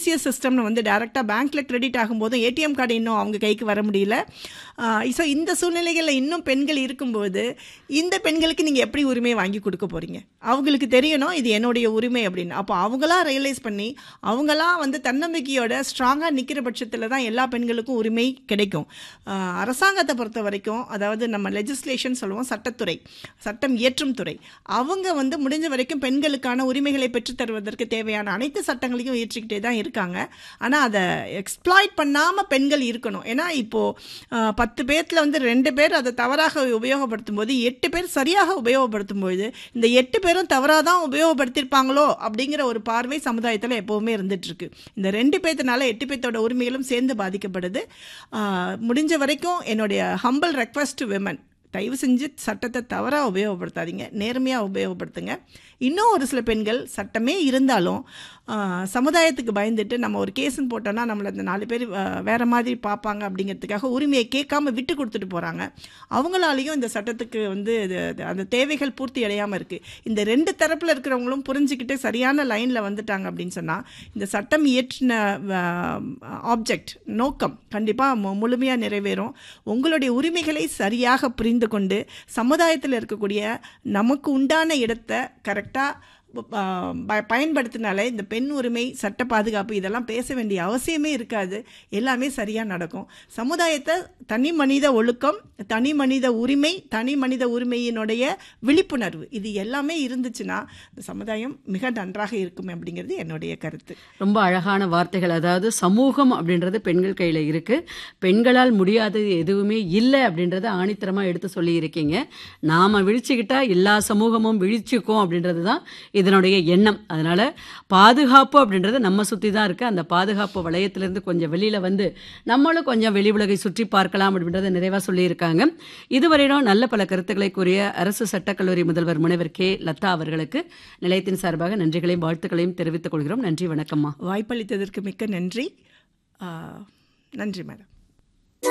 ECS சிஸ்டம்னு வந்து டேரெக்டாக பேங்க்கில் கிரெடிட் ஆகும்போதும் ஏடிஎம் கார்டு இன்னும் அவங்க கைக்கு வர முடியல ஸோ இந்த சூழ்நிலைகளில் இன்னும் பெண்கள் இருக்கும்போது இந்த பெண்களுக்கு நீங்கள் எப்படி உரிமை வாங்கி கொடுக்க போகிறீங்க அவங்களுக்கு தெரியணும் இது என்னுடைய உரிமை அப்படின்னு அப்போ அவங்களா ரியலைஸ் பண்ணி அவங்களா வந்து தன்னம்பிக்கையோட ஸ்ட்ராங்காக நிற்கிற பட்சத்தில் தான் எல்லா பெண்களுக்கும் உரிமை கிடைக்கும் ஆஹ் அரசாங்கத்தை பொறுத்த வரைக்கும் அதாவது நம்ம லெஜிஸ்லேஷன் சொல்லுவோம் சட்டத்துறை சட்டம் இயற்றும் துறை அவங்க வந்து முடிஞ்ச வரைக்கும் பெண்களுக்கான உரிமைகளை பெற்றுத் தருவதற்கு தேவையான அனைத்து சட்டங்களையும் இயற்றிக்கிட்டே தான் இருக்காங்க ஆனால் அதை எக்ஸ்ப்ளாய்ட் பண்ணாமல் பெண்கள் இருக்கணும் ஏன்னா இப்போது பத்து பேர்த்தில் வந்து ரெண்டு பேர் அதை தவறாக உபயோகப்படுத்தும் போது எட்டு பேர் சரியாக உபயோகப்படுத்தும் போது இந்த எட்டு பேரும் தவறாக தான் உபயோகப்படுத்தியிருப்பாங்களோ அப்படிங்கிற ஒரு பார்வை சமுதாயத்தில் எப்போவுமே இருந்துட்டு இருக்கு இந்த ரெண்டு பேர்த்தனால எட்டு பேர்த்தோட உரிமைகளும் சேர்ந்து பாதிக்கப்படுது ஆஹ் முடிஞ்ச வரைக்கும் என்னுடைய ஹம்பிள் ரெக்வஸ்ட் விமன் தயவு செஞ்சு சட்டத்தை தவறாக உபயோகப்படுத்தாதீங்க நேர்மையாக உபயோகப்படுத்துங்க இன்னும் ஒரு சில பெண்கள் சட்டமே இருந்தாலும் ஆஹ், சமுதாயத்துக்கு பயந்துட்டு நம்ம ஒரு கேஸ்ன்னு போட்டோன்னா நம்மளை இந்த நாலு பேர் ஆஹ், வேற மாதிரி பார்ப்பாங்க அப்படிங்கிறதுக்காக உரிமையை கேட்காம விட்டு கொடுத்துட்டு போகிறாங்க அவங்களாலையும் இந்த சட்டத்துக்கு வந்து இது- இது- அந்த தேவைகள் பூர்த்தி அடையாமல் இருக்குது இந்த ரெண்டு தரப்பில் இருக்கிறவங்களும் புரிஞ்சுக்கிட்டு சரியான லைனில் வந்துட்டாங்க அப்படின்னு சொன்னால் இந்த சட்டம் இயற்றின ஆப்ஜெக்ட் நோக்கம் கண்டிப்பாக முழுமையாக நிறைவேறும் உங்களுடைய உரிமைகளை சரியாக புரிந்து கொண்டு சமுதாயத்தில் இருக்கக்கூடிய நமக்கு உண்டான இடத்தை கரெக்டாக பயன்படுத்தினாலே இந்த பெண் உரிமை சட்ட பாதுகாப்பு இதெல்லாம் பேச வேண்டிய அவசியமே இருக்காது எல்லாமே சரியாக நடக்கும் சமுதாயத்தை தனி மனித ஒழுக்கம் தனி மனித உரிமை தனி மனித உரிமையினுடைய விழிப்புணர்வு இது எல்லாமே இருந்துச்சுன்னா இந்த சமுதாயம் மிக நன்றாக இருக்கும் அப்படிங்கிறது என்னுடைய கருத்து ரொம்ப அழகான வார்த்தைகள் அதாவது சமூகம் அப்படின்றது பெண்கள் கையில் இருக்கு பெண்களால் முடியாதது எதுவுமே இல்லை அப்படின்றத ஆணித்தரமா எடுத்து சொல்லி இருக்கீங்க நாம விழிச்சுக்கிட்டா எல்லா சமூகமும் விழிச்சுக்கும் அப்படின்றது தான் இதனுடைய எண்ணம் அதனால பாதுகாப்பு அப்படின்றது நம்ம சுற்றி தான் இருக்கு அந்த பாதுகாப்பு வளையத்திலிருந்து கொஞ்சம் வெளியில வந்து நம்மளும் கொஞ்சம் வெளி உலகை சுற்றி பார்க்கலாம் அப்படின்றத நிறைவா சொல்லியிருக்காங்க இதுவரையிலும் நல்ல பல கருத்துக்களை கூறிய அரசு சட்டக்கல்லூரி முதல்வர் முனைவர் கே லதா அவர்களுக்கு நிலையத்தின் சார்பாக நன்றிகளையும் வாழ்த்துக்களையும் தெரிவித்துக் கொள்கிறோம் நன்றி வணக்கம்மா வாய்ப்பளித்ததற்கு மிக்க நன்றி ஆ, நன்றி மேடம்